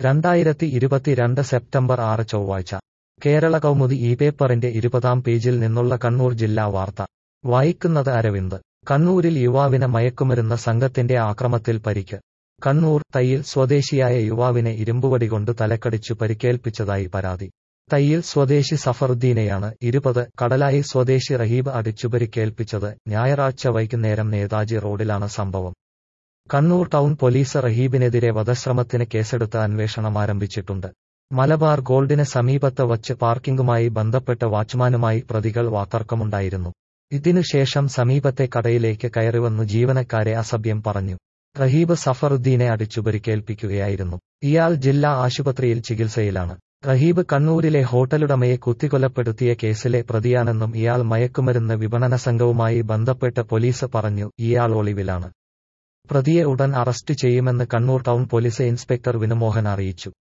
രണ്ടായിരത്തി ഇരുപത്തിരണ്ട് സെപ്റ്റംബർ ആറ് ചൊവ്വാഴ്ച കേരള കൗമുദി ഈ പേപ്പറിന്റെ ഇരുപതാം പേജിൽ നിന്നുള്ള കണ്ണൂർ ജില്ലാ വാർത്ത വായിക്കുന്നത് അരവിന്ദ് കണ്ണൂരിൽ യുവാവിന് മയക്കുമരുന്ന് സംഘത്തിന്റെ ആക്രമത്തിൽ പരിക്ക് കണ്ണൂർ തയ്യിൽ സ്വദേശിയായ യുവാവിനെ ഇരുമ്പുവടി കൊണ്ട് തലക്കടിച്ചു പരിക്കേൽപ്പിച്ചതായി പരാതി തയ്യിൽ സ്വദേശി സഫറുദ്ദീനെയാണ് ഇരുപത് കടലായി സ്വദേശി റഹീബ് അടിച്ചു പരിക്കേൽപ്പിച്ചത് ഞായറാഴ്ച വൈകുന്നേരം നേതാജി റോഡിലാണ് സംഭവം കണ്ണൂർ ടൗൺ പോലീസ് റഹീബിനെതിരെ വധശ്രമത്തിന് കേസെടുത്ത് അന്വേഷണം ആരംഭിച്ചിട്ടുണ്ട് മലബാർ ഗോൾഡിന് സമീപത്ത് വച്ച് പാർക്കിംഗുമായി ബന്ധപ്പെട്ട് വാച്ച്മാനുമായി പ്രതികൾ വാതർക്കമുണ്ടായിരുന്നു ഇതിനുശേഷം സമീപത്തെ കടയിലേക്ക് കയറിവന്നു ജീവനക്കാരെ അസഭ്യം പറഞ്ഞു റഹീബ് സഫറുദ്ദീനെ അടിച്ചു പരിക്കേൽപ്പിക്കുകയായിരുന്നു ഇയാൾ ജില്ലാ ആശുപത്രിയിൽ ചികിത്സയിലാണ് റഹീബ് കണ്ണൂരിലെ ഹോട്ടലുടമയെ കുത്തിക്കൊലപ്പെടുത്തിയ കേസിലെ പ്രതിയാണെന്നും ഇയാൾ മയക്കുമരുന്ന് വിപണന സംഘവുമായി ബന്ധപ്പെട്ട് പോലീസ് പറഞ്ഞു ഇയാൾ ഒളിവിലാണ് പ്രതിയെ ഉടൻ അറസ്റ്റ് ചെയ്യുമെന്ന് Kannur town police inspector Vinumohan അറിയിച്ചു